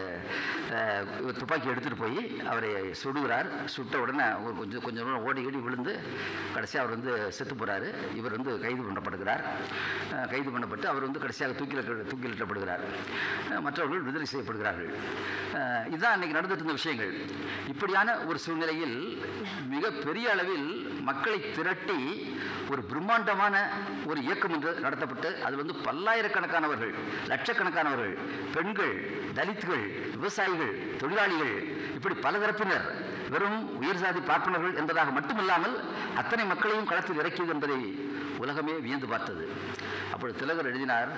அஹ், இவர் துப்பாக்கி எடுத்துகிட்டு போய் அவரை சுடுகிறார் சுட்ட உடனே ஒரு கொஞ்சம் கொஞ்சம் தூரம் ஓடி ஓடி விழுந்து கடைசியாக அவர் வந்து செத்து போகிறாரு இவர் வந்து கைது பண்ணப்படுகிறார் அஹ், கைது பண்ணப்பட்டு அவர் வந்து கடைசியாக தூக்கில தூக்கிலிட்டப்படுகிறார் அஹ், மற்றவர்கள் விடுதலை செய்யப்படுகிறார்கள் அஹ், இதுதான் அன்னைக்கு நடந்துட்டு இருந்த விஷயங்கள் இப்படியான ஒரு சூழ்நிலையில் மிக பெரிய அளவில் மக்களை திரட்டி ஒரு பிரம்மாண்டமான ஒரு இயக்கம் என்று நடத்தப்பட்டு அது வந்து பல்லாயிரக்கணக்கானவர்கள் லட்சக்கணக்கானவர்கள் பெண்கள் தலித்துகள் விவசாயிகள் தொழிலாளிகள் இப்படி பலதரப்பினர் வெறும் உயர் சாதி பார்ப்பனர்கள் என்பதாக மட்டுமில்லாமல் அத்தனை மக்களையும் களத்தில் இறக்கியது என்பதை உலகமே வியந்து பார்த்தது அப்பொழுது திலகர் எழுதினார்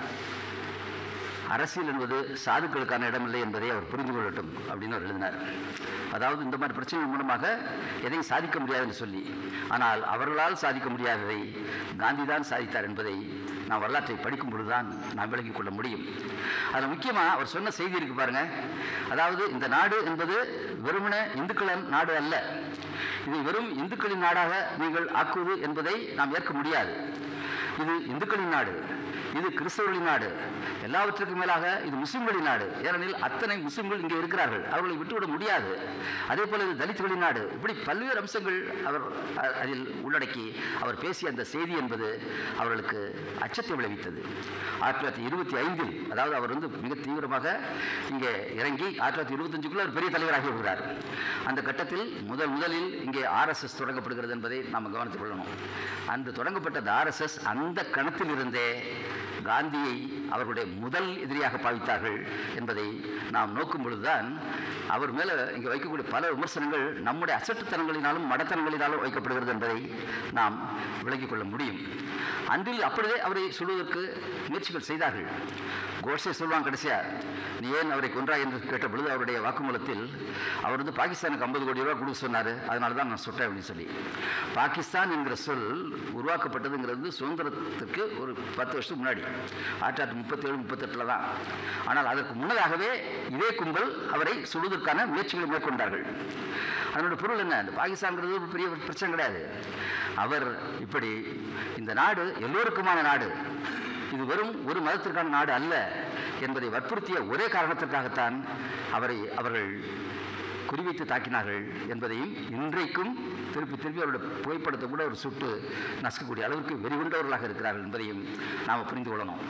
அரசியல் என்பது சாதுக்களுக்கான இடமில்லை என்பதை அவர் புரிந்து கொள்ளட்டும் அப்படின்னு அவர் எழுதினார் அதாவது இந்த மாதிரி பிரச்சனைகள் மூலமாக எதையும் சாதிக்க முடியாதுன்னு சொல்லி ஆனால் அவர்களால் சாதிக்க முடியாததை காந்தி தான் சாதித்தார் என்பதை நான் வரலாற்றை படிக்கும் பொழுதுதான் நான் விளங்கிக் கொள்ள முடியும் அதில் முக்கியமாக அவர் சொன்ன செய்தி இருக்கு பாருங்க அதாவது இந்த நாடு என்பது வெறுமனே இந்துக்களின் நாடு அல்ல இது வெறும் இந்துக்களின் நாடாக நீங்கள் ஆக்குவது என்பதை நாம் ஏற்க முடியாது இது இந்துக்களின் நாடு இது கிறிஸ்தவர்களின் நாடு எல்லாவற்றுக்கும் மேலாக இது முஸ்லிம்களின் நாடு ஏனெனில் அத்தனை முஸ்லிம்கள் இங்கே இருக்கிறார்கள் அவர்களை விட்டுவிட முடியாது அதே போல இது தலித்துகளின் நாடு இப்படி பல்வேறு அம்சங்கள் அவர் அ- அதில் உள்ளடக்கி அவர் பேசிய அந்த செய்தி என்பது அவர்களுக்கு அச்சத்தை விளைவித்தது ஆயிரத்தி தொள்ளாயிரத்தி இருபத்தி ஐந்தில் அதாவது அவர் வந்து மிக தீவிரமாக இங்கே இறங்கி ஆயிரத்தி தொள்ளாயிரத்தி இருபத்தஞ்சுக்குள்ள ஒரு பெரிய தலைவராகி வருகிறார் அந்த கட்டத்தில் முதல் முதலில் இங்கே ஆர்எஸ்எஸ் தொடங்கப்படுகிறது என்பதை நாம் கவனித்துக் கொள்ளணும் அந்த தொடங்கப்பட்ட அந்த ஆர்எஸ்எஸ் அந்த கணத்திலிருந்தே காந்தியை அவர்களுடைய முதல் எதிரியாக பாவித்தார்கள் என்பதை நாம் நோக்கும் பொழுதுதான் அவர் மேலே இங்கே வைக்கக்கூடிய பல விமர்சனங்கள் நம்முடைய அசட்டுத்தனங்களினாலும் மடத்தனங்களினாலும் வைக்கப்படுகிறது என்பதை நாம் விளங்கிக் கொள்ள முடியும் அன்றில் அப்படியே அவரை சொல்வதற்கு முயற்சிகள் செய்தார்கள் கோட்ஸே சொல்வாங்க கடைசியா நீ ஏன் அவரை கொன்றாய் என்று கேட்ட பொழுது அவருடைய வாக்குமூலத்தில் அவர் வந்து பாகிஸ்தானுக்கு ஐம்பது கோடி ரூபாய் கொடுக்க சொன்னார் அதனால தான் நான் சுட்டேன் அப்படின்னு சொல்லி பாகிஸ்தான் என்கிற சொல் உருவாக்கப்பட்டதுங்கிறது சுதந்திரத்துக்கு ஒரு பத்து வருஷத்துக்கு முன்னாடி ஆயிரத்தி தொள்ளாயிரத்தி முப்பத்தேழு முப்பத்தெட்டில் தான் ஆனால் அதற்கு முன்னதாகவே இதே கும்பல் அவரை சுடுவதற்கான முயற்சிகளை மேற்கொண்டார்கள் அதனோட பொருள் என்ன இந்த பாகிஸ்தான்ங்கிறது ஒரு பெரிய பிரச்சனை கிடையாது அவர் இப்படி இந்த நாடு எல்லோருக்குமான நாடு இது வெறும் ஒரு மதத்திற்கான நாடு அல்ல என்பதை வற்புறுத்திய ஒரே காரணத்திற்காகத்தான் அவரை அவர்கள் குறிவைத்து தாக்கினார்கள் என்பதையும் இன்றைக்கும் திருப்பி திருப்பி அவருடைய புகைப்படத்தை கூட ஒரு சுட்டு நசுக்கக்கூடிய அளவுக்கு வெறிகொண்டவர்களாக இருக்கிறார்கள் என்பதையும் நாம் புரிந்து கொள்ளணும்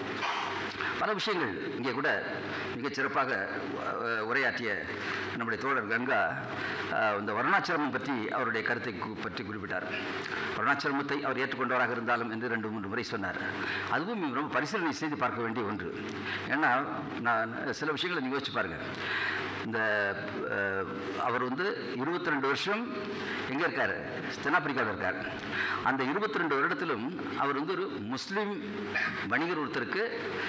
பல விஷயங்கள் இங்கே கூட மிகச் சிறப்பாக அஹ், உரையாற்றிய நம்முடைய தோழர் கங்கா அஹ், இந்த வருணாச்சிரமம் பற்றி அவருடைய கருத்தை கு- பற்றி குறிப்பிட்டார் வருணாச்சிரமத்தை அவர் ஏற்றுக்கொண்டவராக இருந்தாலும் என்று ரெண்டு மூன்று முறை சொன்னார் அதுவும் ரொம்ப பரிசீலனை செய்து பார்க்க வேண்டிய ஒன்று ஏன்னா நான் சில விஷயங்களை நீங்கள் யோசிச்சு பாருங்கள் இந்த அஹ், அவர் வந்து இருபத்தி ரெண்டு வருஷம் எங்கே இருக்கார் தென்னாப்பிரிக்காவில் இருக்கார் அந்த இருபத்தி ரெண்டு வருடத்திலும் அவர் வந்து ஒரு முஸ்லீம் வணிகர் ஒருத்தருக்கு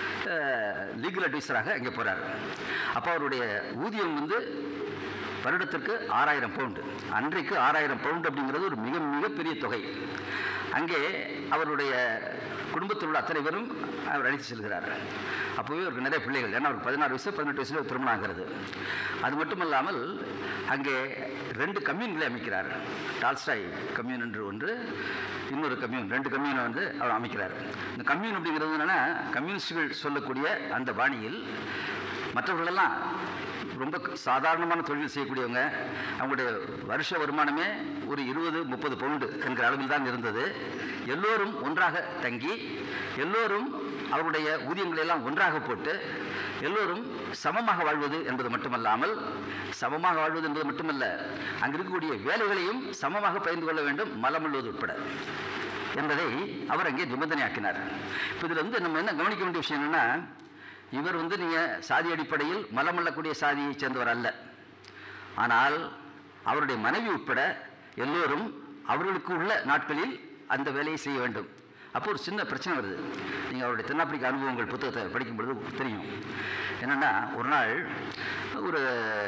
லீகல் அட்வைசராக இங்கே போகிறார் அப்போ அவருடைய ஊதியம் வந்து வருடத்திற்கு ஆறாயிரம் பவுண்டு அன்றைக்கு ஆறாயிரம் பவுண்டு அப்படிங்கிறது ஒரு மிக மிகப்பெரிய தொகை அங்கே அவருடைய குடும்பத்தில் உள்ள அத்தனை பேரும் அவர் அழைத்து செல்கிறார் அப்போவே அவருக்கு நிறைய பிள்ளைகள் ஏன்னா அவருக்கு பதினாறு வயசு பதினெட்டு வயசுல திருமணம் ஆகிறது அது மட்டுமல்லாமல் அங்கே ரெண்டு கம்யூன்களை அமைக்கிறார் டால்ஸ்டாய் கம்யூன் என்று ஒன்று இன்னொரு கம்யூன் ரெண்டு கம்யூனை வந்து அவர் அமைக்கிறார் இந்த கம்யூன் அப்படிங்கிறது என்னென்னா கம்யூனிஸ்டுகள் சொல்லக்கூடிய அந்த பாணியில் மற்றவர்களெல்லாம் ரொம்ப சாதாரணமான தொழில் செய்யக்கூடியவங்க அவங்களுடைய வருஷ வருமானமே ஒரு இருபது முப்பது பவுண்டு என்கிற அளவில் தான் இருந்தது எல்லோரும் ஒன்றாக தங்கி எல்லோரும் அவருடைய ஊதியங்களை எல்லாம் ஒன்றாக போட்டு எல்லோரும் சமமாக வாழ்வது என்பது மட்டுமல்லாமல் சமமாக வாழ்வது என்பது மட்டுமல்ல அங்கு இருக்கக்கூடிய வேலைகளையும் சமமாக பகிர்ந்து கொள்ள வேண்டும் மலமுள்வது உட்பட என்பதை அவர் அங்கே நிபந்தனையாக்கினார் இப்போ இதில் வந்து நம்ம என்ன கவனிக்க வேண்டிய விஷயம் என்னன்னா இவர் வந்து நீங்கள் சாதி அடிப்படையில் மலமல்லக்கூடிய சாதியைச் சேர்ந்தவர் அல்ல ஆனால் அவருடைய மனைவி உட்பட எல்லோரும் அவர்களுக்கு உள்ள நாட்களில் அந்த வேலையை செய்ய வேண்டும் அப்போ ஒரு சின்ன பிரச்சனை வருது நீங்கள் அவருடைய தென்னாப்பிரிக்க அனுபவங்கள் புத்தகத்தை படிக்கும் பொழுது தெரியும் என்னென்னா ஒரு நாள் ஒரு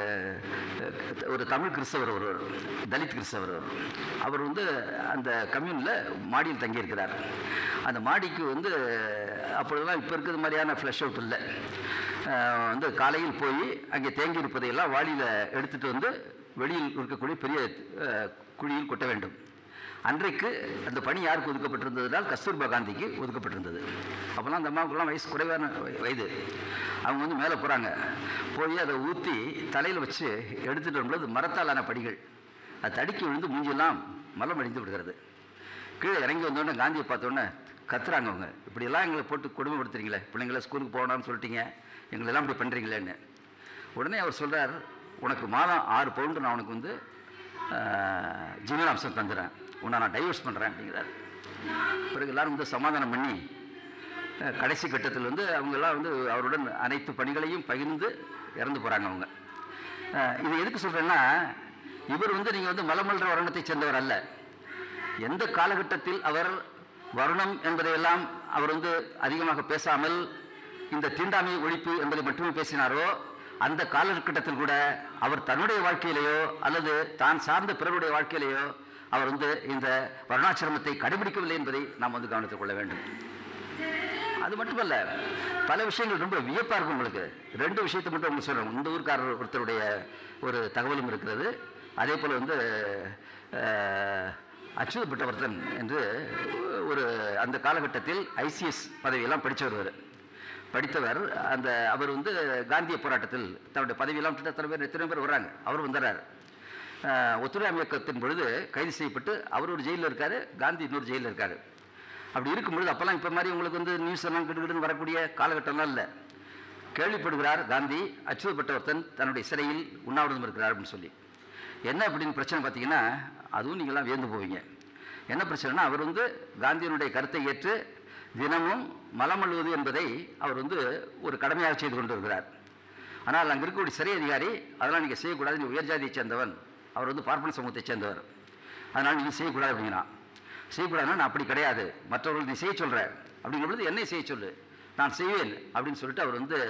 ஒரு தமிழ் கிறிஸ்தவர் ஒருவர் தலித் கிறிஸ்தவர் ஒருவர். அவர் வந்து அந்த கம்யூனில் மாடியில் தங்கியிருக்கிறார் அந்த மாடிக்கு வந்து அப்பொழுதெல்லாம் இப்போ இருக்கிறது மாதிரியான ஃப்ளஷ் அவுட் இல்லை அஹ் வந்து காலையில் போய் அங்கே தேங்கி இருப்பதையெல்லாம் வாளியில் எடுத்துகிட்டு வந்து வெளியில் இருக்கக்கூடிய பெரிய அஹ், குழியில் கொட்ட வேண்டும் அன்றைக்கு அந்த பணி யாருக்கு ஒதுக்கப்பட்டிருந்ததுனால் கஸ்தூர்பா காந்திக்கு ஒதுக்கப்பட்டிருந்தது அப்போல்லாம் அந்த அம்மாவுக்குலாம் வயசு குறைவான வய- வயது அவங்க வந்து மேலே போகிறாங்க போய் அதை ஊற்றி தலையில் வச்சு எடுத்துகிட்டு வரும்போது மரத்தாலான படிகள் அது தடுக்கி விழுந்து மூஞ்செல்லாம் மலம் அடிந்து விடுகிறது கீழே இறங்கி வந்தோடனே காந்தியை பார்த்தோன்னே கத்துறாங்க அவங்க இப்படியெல்லாம் எங்களை போட்டு கொடுமைப்படுத்துறீங்களே பிள்ளைங்கள ஸ்கூலுக்கு போகணும்னு சொல்லிட்டீங்க எங்களெல்லாம் இப்படி பண்ணுறீங்களேன்னு உடனே அவர் சொல்றார் உனக்கு மாதம் ஆறு பவுண்டு நான் உனக்கு வந்து ஜீவனாம்சம் தந்துடுறேன் உன்னை நான் டைவர்ஸ் பண்ணுறேன் அப்படிங்கிறார் பிறகு எல்லாரும் வந்து சமாதானம் பண்ணி அஹ், கடைசி கட்டத்தில் வந்து அவங்கெல்லாம் வந்து அவருடன் அனைத்து பணிகளையும் பகிர்ந்து இறந்து போகிறாங்க அவங்க அஹ், இது எதுக்கு சொல்கிறேன்னா இவர் வந்து நீங்கள் வந்து மலமல்ற வருணத்தைச் சேர்ந்தவர் அல்ல எந்த காலகட்டத்தில் அவர் வருணம் என்பதையெல்லாம் அவர் வந்து அதிகமாக பேசாமல் இந்த தீண்டாமை ஒழிப்பு என்பதை மட்டுமே பேசினாரோ அந்த காலகட்டத்தில் கூட அவர் தன்னுடைய வாழ்க்கையிலேயோ அல்லது தான் சார்ந்த பிறருடைய வாழ்க்கையிலேயோ அவர் வந்து இந்த வருணாசிரமத்தை கடைபிடிக்கவில்லை என்பதை நாம் வந்து கவனித்துக் கொள்ள வேண்டும் அது மட்டுமல்ல பல விஷயங்கள் ரொம்ப வியப்பாக இருக்கும் உங்களுக்கு ரெண்டு விஷயத்தை மட்டும் உங்களுக்கு சொல்கிறேன் இந்த ஊர்க்காரர் ஒருத்தருடைய ஒரு தகவலும் இருக்கிறது அதே போல் வந்து அஹ், அச்சுதப்பட்டவர்த்தன் என்று ஒரு அந்த காலகட்டத்தில் ஐசிஎஸ் பதவியெல்லாம் படித்து வருவார் படித்தவர் அந்த அவர் வந்து காந்திய போராட்டத்தில் தன்னுடைய பதவியெல்லாம் விட்டுட்டு எத்தனை பேர் எத்தனை பேர் வர்றாங்க அவர் வந்துடுறார் அஹ், ஒத்துழையாமை இயக்கத்தின் பொழுது கைது செய்யப்பட்டு அவர் ஒரு ஜெயிலில் இருக்கார் காந்தி இன்னொரு ஜெயிலில் இருக்கார் அப்படி இருக்கும்பொழுது அப்போல்லாம் இப்போ மாதிரி உங்களுக்கு வந்து நியூஸ் எல்லாம் கிடுகிடுன்னு வரக்கூடிய காலகட்டம்லாம் இல்லை கேள்விப்படுகிறார் காந்தி அச்சுறுத்தப்பட்டவர்த்தன் தன்னுடைய சிறையில் உண்ணாவிரதம் இருக்கிறார் அப்படின்னு சொல்லி என்ன அப்படின்னு பிரச்சனை பார்த்தீங்கன்னா அதுவும் நீங்களாம் வியந்து போவீங்க என்ன பிரச்சனைனா அவர் வந்து காந்தியினுடைய கருத்தை ஏற்று தினமும் மலம் அழுவது என்பதை அவர் வந்து ஒரு கடமையாக செய்து கொண்டு வருகிறார் ஆனால் அங்கே இருக்கக்கூடிய சிறை அதிகாரி அதெல்லாம் நீங்கள் செய்யக்கூடாது நீ உயர் ஜாதியைச் சேர்ந்தவன் அவர் வந்து பார்ப்பன சமூகத்தைச் சேர்ந்தவர் அதனால் நீங்கள் செய்யக்கூடாது அப்படிங்கிறான் செய்யக்கூடாதுன்னா நான் அப்படி கிடையாது மற்றவர்கள் நீ செய்ய சொல்கிற அப்படிங்கும் பொழுது என்னை செய்ய சொல்லு நான் செய்வேன் அப்படின்னு சொல்லிட்டு அவர் வந்து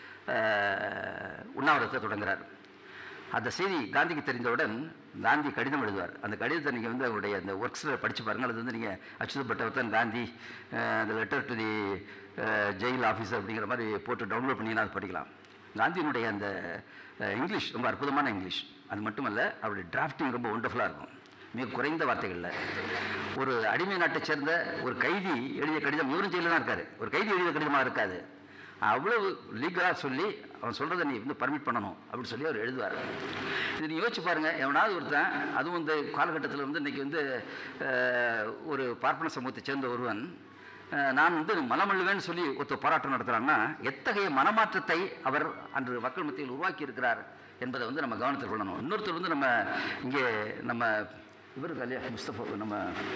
அஹ், உண்ணாவிரதத்தை தொடங்குறார் அந்த செய்தி காந்திக்கு தெரிந்தவுடன் காந்தி கடிதம் எழுதுவார் அந்த கடிதத்தை நீங்கள் வந்து அவருடைய அந்த ஒர்க்ஸில் படித்து பாருங்கள் அது வந்து நீங்கள் அச்சுதப்பட்டவர்த்தன் காந்தி அஹ், அந்த letter to the jail officer அப்படிங்கிற மாதிரி போட்டு டவுன்லோட் பண்ணிங்கன்னா அது படிக்கலாம் காந்தியினுடைய அந்த அஹ், இங்கிலீஷ் ரொம்ப அற்புதமான இங்கிலீஷ் அது மட்டுமல்ல அவருடைய டிராஃப்டிங் ரொம்ப ஒண்டர்ஃபுல்லாக இருக்கும் மிக குறைந்த வார்த்தைகளில் ஒரு அடிமை நாட்டைச் சேர்ந்த ஒரு கைதி எழுதிய கடிதம் இவரும் ஜெயிலில் தான் இருக்காரு ஒரு கைதி எழுதிய கடிதமாக இருக்காது அவ்வளவு லீகலாக சொல்லி அவன் சொல்கிறத நீ வந்து பர்மிட் பண்ணணும் அப்படின்னு சொல்லி அவர் எழுதுவார் இது நீ யோசிச்சு பாருங்கள் எவனாவது ஒருத்தன் அதுவும் இந்த காலகட்டத்தில் வந்து இன்றைக்கி வந்து அஹ், ஒரு பார்ப்பன சமூகத்தை சேர்ந்த ஒருவன் அஹ், நான் வந்து மலமல்லுவேன்னு சொல்லி ஒருத்தர் போராட்டம் நடத்துகிறான்னா எத்தகைய மனமாற்றத்தை அவர் அன்று மக்கள் மத்தியில் உருவாக்கி இருக்கிறார் என்பதை வந்து நம்ம கவனத்தில் கொள்ளணும் இன்னொருத்தர் வந்து நம்ம இங்கே நம்ம இவர் இல்லையா முஸ்தபா நம்ம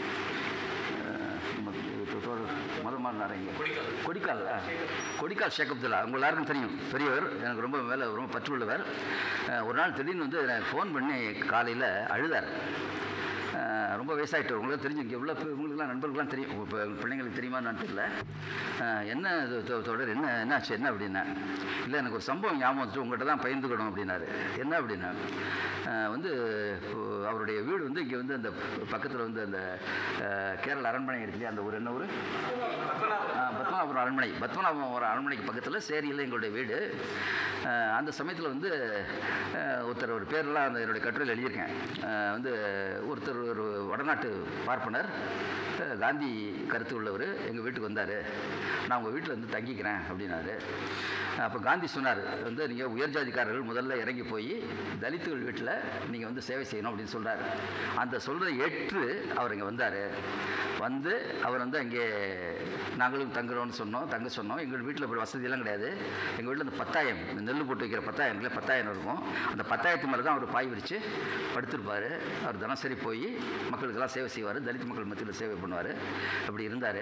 அஹ், நம்ம தோழர் முதல் மாறினார் இங்கே கொடிக்கால் ஆ. கொடிக்கால் ஷேக் அப்துல்லா உங்க எல்லாருக்கும் தெரியும் பெரியவர் எனக்கு ரொம்ப மேலே ரொம்ப பற்றுள்ளவர் அஹ், ஒரு நாள் திடீர்னு வந்து எனக்கு ஃபோன் பண்ணி காலையில் அழுதார் அஹ், ரொம்ப வயசாகிட்டு உங்களுக்கு தெரிஞ்சு இங்கே உள்ள பி- உங்களுக்குலாம் நண்பர்களுக்குலாம் தெரியும் உங்க பி- பிள்ளைங்களுக்கு தெரியுமான்னு தெரியல அஹ், என்ன இது தோ- தோழர் என்ன என்னாச்சு என்ன அப்படின்னா இல்லை எனக்கு ஒரு சம்பவம் ஞாபகம் வந்துட்டு உங்கள்கிட்ட தான் பகிர்ந்துக்கணும் அப்படின்னாரு என்ன அப்படின்னா அஹ், வந்து இப்போ அவருடைய வீடு வந்து இங்கே வந்து அந்த பக்கத்தில் வந்து அந்த அஹ், கேரள அரண்மனை இருக்கு இல்லையா அந்த ஒரு என்ன ஊர் ஆ, பத்மநாபபுரம் அரண்மனை பத்மநாபபுரம் அரண்மனைக்கு பக்கத்தில் சேரியில் எங்களுடைய வீடு அஹ், அந்த சமயத்தில் வந்து அஹ், ஒருத்தர் ஒரு பேரெல்லாம் அந்த என்னுடைய கட்டுரையில் எழுதியிருக்கேன் அஹ், வந்து ஒருத்தர் ஒரு வடநாட்டு பார்ப்பனர் அஹ், காந்தி கருத்து உள்ளவர் எங்கள் வீட்டுக்கு வந்தார் நான் உங்கள் வீட்டில் வந்து தங்கிக்கிறேன் அப்படின்னாரு அப்போ காந்தி சொன்னார் வந்து நீங்கள் உயர் ஜாதிக்காரர்கள் முதல்ல இறங்கி போய் தலித்துகள் வீட்டில் நீங்கள் வந்து சேவை செய்யணும் அப்படின்னு சொல்கிறார் அந்த சொல்கிறதை ஏற்று அவர் இங்கே வந்தார் வந்து அவர் வந்து அங்கே நாங்களும் தங்குறோம்னு சொன்னோம் தங்க சொன்னோம் எங்கள் வீட்டில் ஒரு வசதியெல்லாம் கிடையாது எங்கள் வீட்டில் அந்த பத்தாயம் இந்த நெல் போட்டு வைக்கிற பத்தாயம் இல்லை பத்தாயிரம் இருக்கும் அந்த பத்தாயிரத்து மேலே தான் அவர் பாய் விரித்து படுத்திருப்பார் அவர் தினசரி போய் மக்களுக்கெல்லாம் சேவை செய்வார் தலித் மக்கள் மத்தியில் சேவை பண்ணுவார் அப்படி இருந்தார்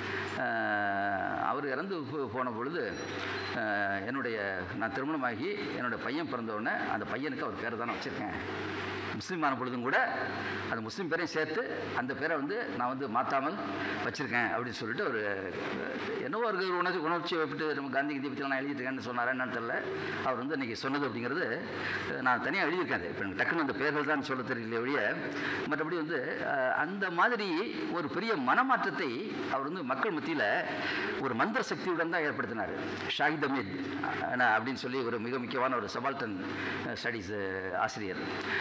அவர் இறந்து போ- போன பொழுது அஹ், என்னுடைய நான் திருமணமாகி என்னுடைய பையன் பிறந்த உடனே அந்த பையனுக்கு அவர் பேரை தான் நான் வச்சுருக்கேன் முஸ்லீம் ஆன பொழுதும் கூட அந்த முஸ்லீம் பேரையும் சேர்த்து அந்த பேரை வந்து நான் வந்து மாற்றாமல் வச்சுருக்கேன் அப்படின்னு சொல்லிட்டு ஒரு என்னவோ ஒரு உணர்ச்சி உணர்ச்சி வைப்பிட்டு நம்ம காந்தி கீதி பற்றிலாம் நான் எழுதிட்டுருக்கேன்னு சொன்னாரா என்னன்னு தெரியல அவர் வந்து இன்றைக்கி சொன்னது அப்படிங்கிறது அஹ், நான் தனியாக எழுதியிருக்கேன் அது இப்போ எனக்கு டக்குன்னு அந்த பேர்கள் தான் சொல்ல தெரியல ஒழிய மற்றபடி வந்து அஹ், அந்த மாதிரி ஒரு பெரிய மனமாற்றத்தை அவர் வந்து மக்கள் மத்தியில் ஒரு மந்திர சக்தியுடன் தான் ஏற்படுத்தினார் ஷாஹித் அமீத் அஹ், அப்படின்னு சொல்லி ஒரு மிக முக்கியமான ஒரு சபால்டன் ஸ்டடீஸ் ஆசிரியர் அஹ்,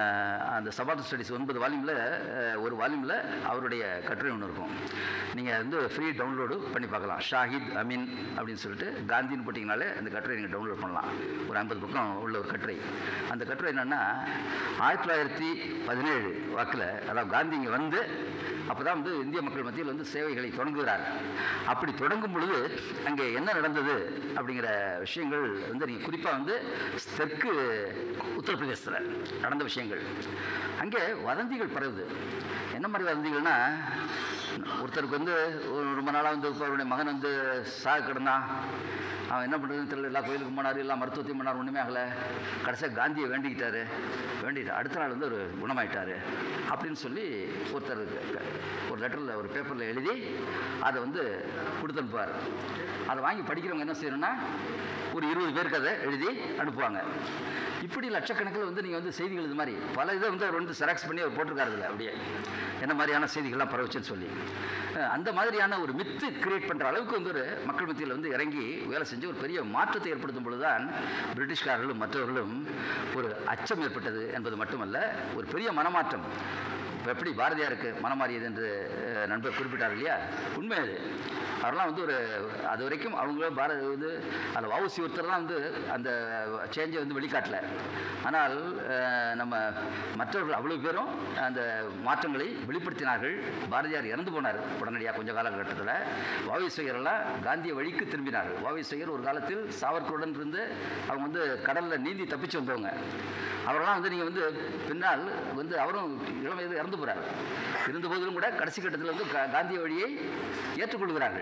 அஹ், அந்த சபார்ட் ஸ்டடிஸ் ஒன்பது வால்யூமில் ஒரு வால்யூமில் அவருடைய கட்டுரை ஒன்று இருக்கும் நீங்கள் வந்து ஃப்ரீ டவுன்லோடு பண்ணி பார்க்கலாம் ஷாஹித் அமீன் அப்படின்னு சொல்லிட்டு காந்தின்னு போட்டிங்கனாலே அந்த கட்டுரை நீங்கள் டவுன்லோட் பண்ணலாம் ஒரு ஐம்பது பக்கம் உள்ள ஒரு கட்டுரை அந்த கட்டுரை என்னென்னா ஆயிரத்தி தொள்ளாயிரத்தி பதினேழு வாக்கில் அதாவது காந்தி இங்கே வந்து அப்போ தான் வந்து இந்திய மக்கள் மத்தியில் வந்து சேவைகளை தொடங்குகிறார் அப்படி தொடங்கும் பொழுது அங்கே என்ன நடந்தது அப்படிங்கிற விஷயங்கள் வந்து நீங்கள் குறிப்பாக வந்து தெற்கு உத்தரப்பிரதேசத்தில் நடந்த விஷயங்கள் அங்கே வதந்திகள் பரவுது என்ன மாதிரி வதந்திகள்னா ஒருத்தருக்கு வந்து ஒரு ரொம்ப நாளாக வந்து இப்போ அவருடைய மகன் வந்து சாக கிடந்தான் அவன் என்ன பண்ணுறதுன்னு தெரியல எல்லா கோயிலுக்கும் போனார் எல்லா மருத்துவத்தையும் பண்ணார் ஒன்றுமே ஆகலை கடைசியாக காந்தியை வேண்டிக்கிட்டாரு வேண்டிட்டு அடுத்த நாள் வந்து ஒரு குணமாயிட்டாரு அப்படின்னு சொல்லி ஒருத்தர் க- க- ஒரு லெட்டரில் ஒரு பேப்பரில் எழுதி அதை வந்து கொடுத்து அனுப்புவார் அதை வாங்கி படிக்கிறவங்க என்ன செய்யணும்னா ஒரு இருபது பேருக்கு அதை எழுதி அனுப்புவாங்க இப்படி லட்சக்கணக்கில் வந்து நீங்கள் வந்து செய்திகள் இது மாதிரி பல இதை வந்து அவர் வந்து செராக்ஸ் பண்ணி அவர் போட்டிருக்காரு இதுல அப்படியே என்ன மாதிரியான செய்திகள்லாம் பரவச்சுன்னு சொல்லி அஹ் அந்த மாதிரியான ஒரு மித்து கிரியேட் பண்ணுற அளவுக்கு வந்து ஒரு மக்கள் மத்தியில் வந்து இறங்கி வேலை செஞ்சு ஒரு பெரிய மாற்றத்தை ஏற்படுத்தும் பொழுதுதான் பிரிட்டிஷ்காரர்களும் மற்றவர்களும் ஒரு அச்சம் ஏற்பட்டது என்பது மட்டுமல்ல ஒரு பெரிய மனமாற்றம் இப்போ எப்படி பாரதியாருக்கு மனம் மாறியது என்று அஹ், நண்பர் குறிப்பிட்டார் இல்லையா உண்மை அது அவரெல்லாம் வந்து ஒரு அது வரைக்கும் அவங்க பாரத இது அதில் வவுசி ஒருத்தர் தான் வந்து அந்த சேஞ்சை வந்து வெளிக்காட்டல ஆனால் அஹ், நம்ம மற்றவர்கள் அவ்வளோ பேரும் அந்த மாற்றங்களை வெளிப்படுத்தினார்கள் பாரதியார் இறந்து போனார் உடனடியாக கொஞ்ச காலகட்டத்தில் வாவிசையரெல்லாம் காந்திய வழிக்கு திரும்பினார்கள் வாவிசையர் ஒரு காலத்தில் சாவர்கருடன் இருந்து அவங்க வந்து கடலில் நீந்தி தப்பிச்சு வந்தவங்க அவரெல்லாம் வந்து நீங்கள் வந்து பின்னால் வந்து அவரும் இளம் வயதில் இறந்து போகிறார் இருந்த போதிலும் கூட கடைசி கட்டத்தில் வந்து கா- காந்திய வழியை ஏற்றுக்கொள்கிறார்கள்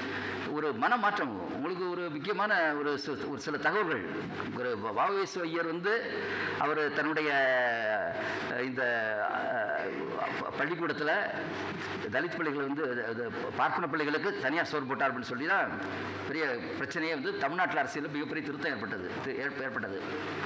ஒரு மனமாற்றம் உங்களுக்கு ஒரு முக்கியமான ஒரு சி- ஒரு சில தகவல்கள் ஒரு வாவேசு ஐயர் வந்து அவர் தன்னுடைய அஹ், இந்த பள்ளிக்கூடத்தில் தலித் பிள்ளைகள் வந்து அது- அது பார்ப்பன பிள்ளைகளுக்கு தனியார் சோறு போட்டார் அப்படின்னு சொல்லி தான் பெரிய பிரச்சனையே வந்து தமிழ்நாட்டில் அரசியலில் மிகப்பெரிய திருத்தம் ஏற்பட்டது தி- ஏற்ப- ஏற்பட்டது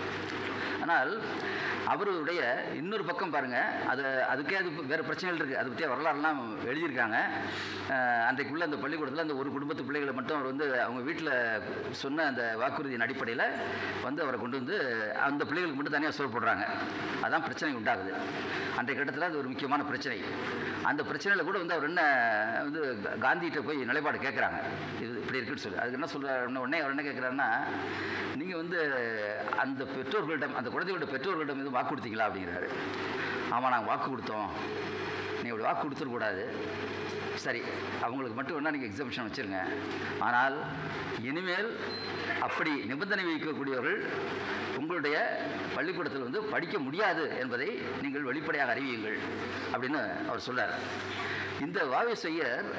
ஆனால் அவருடைய இன்னொரு பக்கம் பாருங்கள் அது அதுக்கே அது வேறு பிரச்சனைகள் இருக்குது அதை பற்றிய வரலாறுலாம் எழுதியிருக்காங்க அஹ் அன்றைக்குள்ள அந்த பள்ளிக்கூடத்தில் அந்த ஒரு குடும்பத்து பிள்ளைகளை மட்டும் அவர் வந்து அவங்க வீட்டில் சொன்ன அந்த வாக்குறுதியின் அடிப்படையில் வந்து அவரை கொண்டு வந்து அந்த பிள்ளைகளுக்கு மட்டும் தனியாக சோறு போடுறாங்க அதான் பிரச்சனை உண்டாகுது அன்றைய கட்டத்தில் அது ஒரு முக்கியமான பிரச்சனை அந்த பிரச்சனையில் கூட வந்து அவர் என்ன வந்து கா- காந்திகிட்ட போய் நிலைப்பாடு கேட்குறாங்க இது இப்படி இருக்குன்னு சொல்லி அதுக்கு என்ன சொல்கிறார் உடனே அவர் என்ன கேட்குறாருன்னா நீங்கள் வந்து அந்த பெற்றோர்களிடம் அந்த குழந்தைகளோட பெற்றோர்களிடம் எதுவும் வாக்கு கொடுத்தீங்களா அப்படிங்கிறாரு ஆமாம் நாங்கள் வாக்கு கொடுத்தோம் நீ இப்படி வாக்கு கொடுத்துடக்கூடாது சரி அவங்களுக்கு மட்டும் வேணால் நீங்கள் எக்ஸாமிஷன் வச்சுருங்க ஆனால் இனிமேல் அப்படி நிபந்தனை வைக்கக்கூடியவர்கள் உங்களுடைய பள்ளிக்கூடத்தில் வந்து படிக்க முடியாது என்பதை நீங்கள் வெளிப்படையாக அறிவியுங்கள் அப்படின்னு அவர் சொல்றார் இந்த வாவி செய்யர்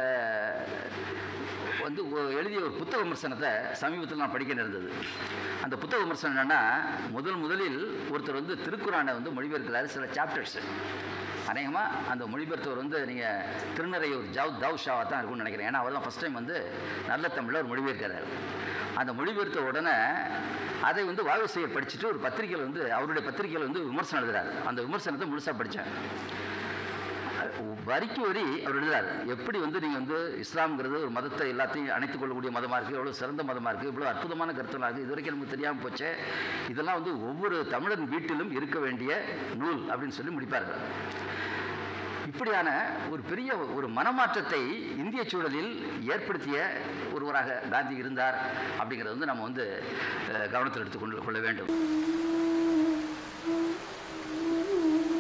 வந்து ஒ- எழுதிய ஒரு புத்தக விமர்சனத்தை சமீபத்தில் நான் படிக்க நேர்ந்தது அந்த புத்தக விமர்சனம் என்னன்னா முதல் முதலில் ஒருத்தர் வந்து திருக்குறானை வந்து மொழிபெயர்க்கிறாரு சில சாப்டர்ஸ் அநேகமாக அந்த மொழிபெயர்த்தவர் வந்து நீங்கள் திருநறையூர் ஜவ் தவ் ஷாவா தான் இருக்கும்னு நினைக்கிறேன் ஏன்னா அவர் தான் ஃபஸ்ட் டைம் வந்து நல்ல தமிழில் ஒரு மொழிபெயர்க்கிறார் அந்த மொழிபெயர்த்த உடனே அதை வந்து வாயுசையர் படிச்சுட்டு ஒரு பத்திரிக்கையில் வந்து அவருடைய பத்திரிக்கையில் வந்து விமர்சனம் எழுதுறாரு அந்த விமர்சனத்தை முழுசாக படித்தேன் வரிக்கு வரி அவர் எழுதுறாரு எப்படி வந்து நீங்கள் வந்து இஸ்லாம்ங்கிறது ஒரு மதத்தை எல்லாத்தையும் அணைத்துக் கொள்ளக்கூடிய மதமாக இருக்குது எவ்வளோ சிறந்த மதமாக இருக்குது இவ்வளோ அற்புதமான கருத்துலாம் இருக்குது இது வரைக்கும் நமக்கு தெரியாமல் போச்சே இதெல்லாம் வந்து ஒவ்வொரு தமிழன் வீட்டிலும் இருக்க வேண்டிய நூல் அப்படின்னு சொல்லி முடிப்பார்கள் இப்படியான ஒரு பெரிய ஒரு மனமாற்றத்தை இந்திய சூழலில் ஏற்படுத்திய ஒருவராக காந்தி இருந்தார் அப்படிங்கிறத வந்து நம்ம வந்து அஹ், கவனத்தில் எடுத்துக்கொண்டு கொள்ள வேண்டும்